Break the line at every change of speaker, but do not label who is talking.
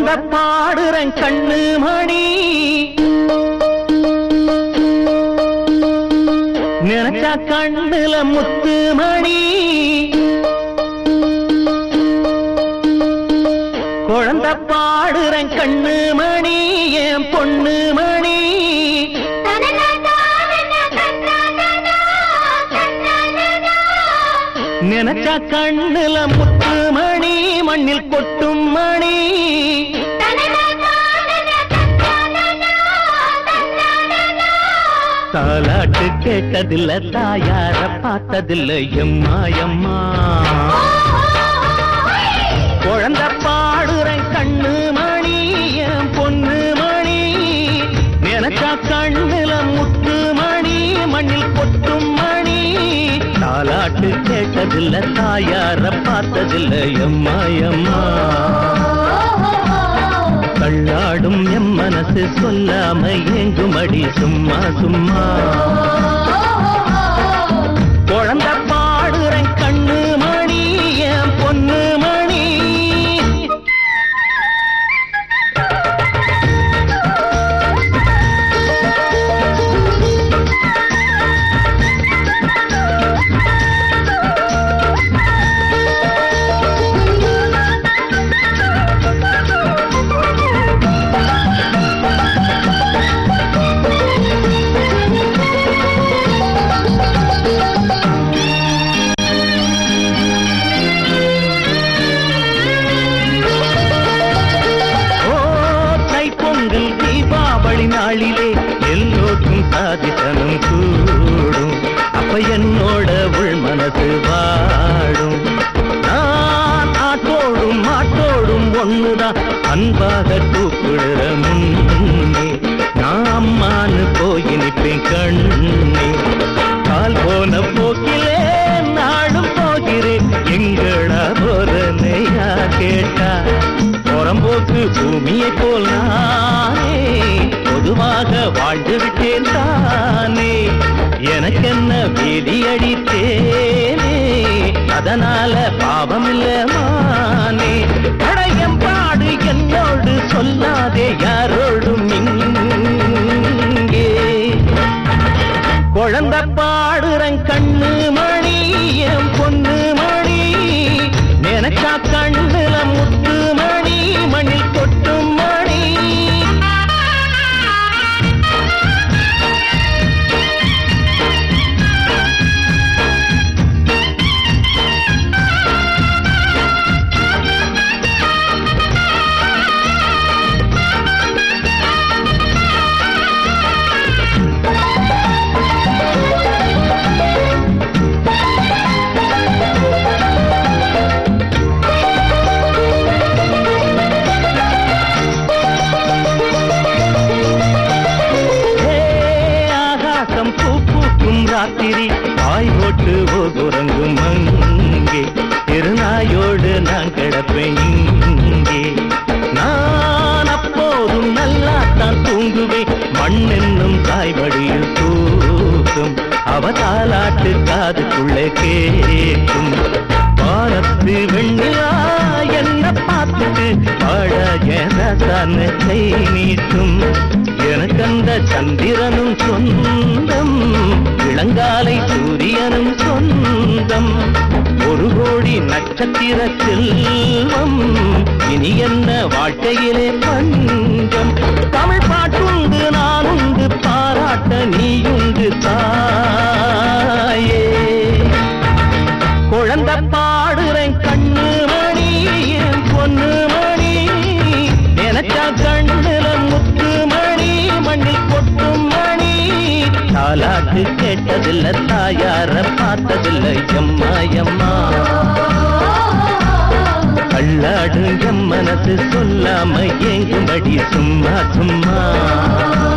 குழந்த பாடுறன் கண்ணு மணி நினைச்சா கண்ணுல முத்து மணி குழந்த பாடுறன் கண்ணு மணி என் பொண்ணு மணி நினைச்சா கண்ணுல முத்து மணி மண்ணில் கொட்டும் மணி தாலாட்டு கேட்டதில்ல தாயார பார்த்ததில்ல எம்மா எம்மா குழந்த பாடுறேன் கண்ணு மணி என் பொண்ணு மணி நினைச்சா கண்ணுல முத்து மணி மண்ணில் கொட்டும் மணி தாலாட்டு கேட்டதில்ல தாயார பார்த்ததில்ல எம்மா எம்மா தள்ளாடும் எம் மனசு சொல்லாம ஏங்குமடி சும்மா சும்மா குழந்த பாடுறேன் கண்ணு மணி என் பொண்ணு மணி ஓ தைப்பொங்கல் தீபாவளி நாளிலே எல்லோருக்கும் சாதித்தனம் கூடும் அப்ப என்னோட உள் மனசு வாடும் நான் ஆட்டோடும் மாட்டோடும் ஒண்ணுதான் அன்பாக கூப்பிடுற முன்னே நான் அம்மான்னு போய் நிற்பேன் கண்ணே கால் போன போக்கிலே நாடும் போகிறேன் எங்களா போதனையா கேட்டா புறம்போக்கு பூமியை போல் நானே பொதுவாக வாழ்ந்து விட்டேன் தானே எனக்கென்ன வேலி அடித்தேனே அதனால பாவம் இல்ல மானே படையம் பாடு என்னோடு சொல்லாதே யாரோடும் இங்கே குழந்த பாடுறன் கண்ணு மணி என் பொண்ணு மணி நினைச்சா கண்ணுல முத்து மணி மண்ணில் கொட்டும் மணி ஏ, ஆகாசம் பூ பூக்கும் ராத்திரி பாய் போட்டு உறங்கும் அங்கே திருநாயோடு நான் கிடப்பேன் இங்கே நான் அப்போதும் நல்லா தான் தூங்குவேன் மண் என்னும் தாய்வடியில் தூக்கும் அவ தாலாட்டு காதுக்குள்ளே கேட்கும் வானத்து வெண்ணிலா என்ன பார்த்துட்டு வாழ ஏதான கை நீட்டும் எனக்கு அந்த சந்திரனும் சொந்தம் இளங்காலை சூரியனும் சொந்தம் ஒரு கோடி நட்சத்திர செல்வம் இனி என்ன வாழ்க்கையிலே பஞ்சம் தமிழ் பாட்டுண்டு நான் உண்டு பாராட்ட நீயுண்டு தாயே குழந்த பாடுறேன் கண்ணு மணி என் பொண்ணு மணி நினைச்சா கண்ணுல முத்து மணி மண்ணில் கொட்டும் மணி தாலாட்டு கேட்டதில்ல தாயார பார்த்ததில்ல எம்மா எம்மா கள்ளாடு எம் மனசு சொல்லாம ஏங்கும்படி சும்மா சும்மா